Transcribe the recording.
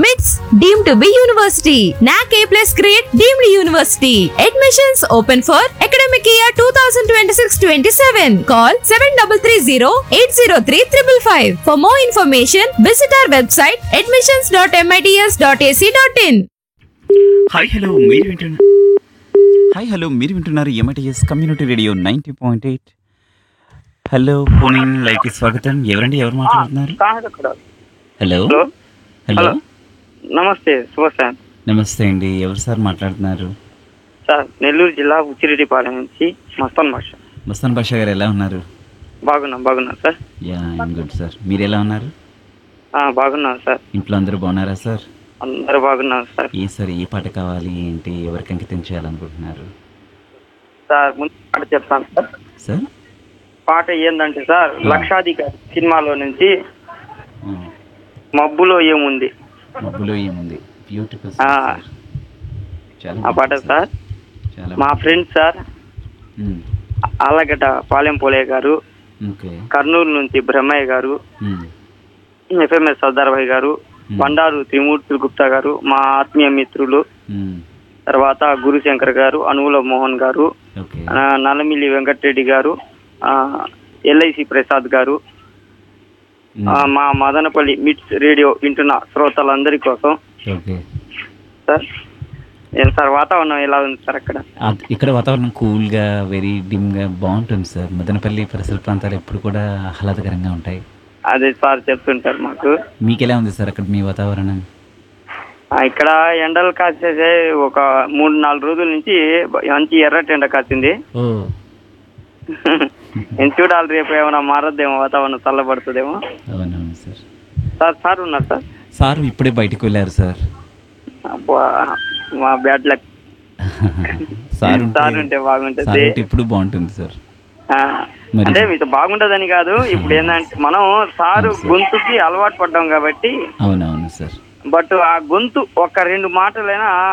MITS deemed to be university. NAC A plus grade deemed university. Admissions open for academic year 2026-27. Call 7330-803-555. For more information, visit our website admissions.mits.ac.in. Hi hello మీరు వింటున్నారు hi hello మీరు వింటున్నారు MITS community radio ninety point eight hello phone like స్వాగతం ఎవరండి ఎవరు మాట్లాడుతున్నారు కాదు అక్కడ హలో హలో హలో హలో. నమస్తే శుభ సార్ నమస్తే అండి ఎవరు సార్ మాట్లాడుతున్నారు సార్ నెల్లూరు జిల్లా ఉచ్చిరెడ్డిపాలెం నుంచి మస్తాన్ భాష మస్తాన్ బాషా గారు ఎలా ఉన్నారు బాగున్నాం బాగున్నాం sir yeah I'm good sir మీరు ఎలా ఉన్నారు ఆ, బాగున్నాం సార్ ఇంట్లో అందరూ బాగున్నారా సార్ అందరూ బాగున్నాం సార్ ఏ సార్ ఏ పాట కావాలి ఏంటి ఎవరికి అంకితం చేయాలనుకుంటున్నారు సార్ ముందు పాట చెప్తాను సార్ సార్ పాట ఏందంటే సార్ లక్షాధికారి సినిమాలో నుంచి ఆ, మబ్బులో ఏముంది మబ్బులో ఏముంది బ్యూటిఫుల్ ఆ. సార్ చాలా ఆ పాట బాగుంది సార్ చాలా మా friend sir um, Allagadda Palem పోలే గారు ఓకే కర్నూలు నుంచి బ్రహ్మయ్య గారు ఉమ్, ఎఫ్ఎంఎస్ సర్దార్ భాయ్ గారు బండారు త్రిమూర్తులు గుప్తా గారు మా ఆత్మీయ మిత్రులు ఉమ్, తర్వాత గురుశంకర్ గారు అనువుల మోహన్ గారు ఓకే ఆ, నల్లమిల్లి వెంకటరెడ్డి గారు ఆ, ఎల్ఐసి ప్రసాద్ గారు ఉమ్, ఆ, మా మదనపల్లి మిట్స్ రేడియో వింటున్న శ్రోతలందరి కోసం ఓకే సార్ ఏం సార్ వాతావరణం ఎలా ఉంది సార్ అక్కడ అద్- ఇక్కడ వాతావరణం కూల్గా వెరీ డిమ్గా బాగుంటుంది సార్ మదనపల్లి పరిసర ప్రాంతాలు ఎప్పుడు కూడా ఆహ్లాదకరంగా ఉంటాయి అదే సార్ చెప్తుంటారు మాకు మీకు ఎలా ఉంది సార్ అక్కడ మీ వాతావరణం ఆ, ఇక్కడ ఎండలు కాసేసే ఒక మూడు నాలుగు రోజుల నుంచి మంచి ఎర్రటి ఎండ కాసింది ఓ నేను చూడాలి రేపు ఏమైనా మారద్దేమో వాతావరణం చల్లబడుతుందేమో అవునవును సార్ సార్ సార్ ఉన్నారు సార్ సార్ ఇప్పుడే బయటకు వెళ్ళారు సార్ అబ్బా, మా బ్యాడ్ లక్ సార్ సార్ ఉంటే ఉంటే బాగుంటుంది సార్ ఉంటే ఇప్పుడు బాగుంటుంది సార్ ఆ, మరి- అంటే మీతో బాగుంటదని కాదు ఇప్పుడు ఏంటంటే మనం సారు గొంతుకి అలవాటు పడ్డాం కాబట్టి అవునవును సార్ బట్ ఆ గొంతు ఒక రెండు మాటలైనా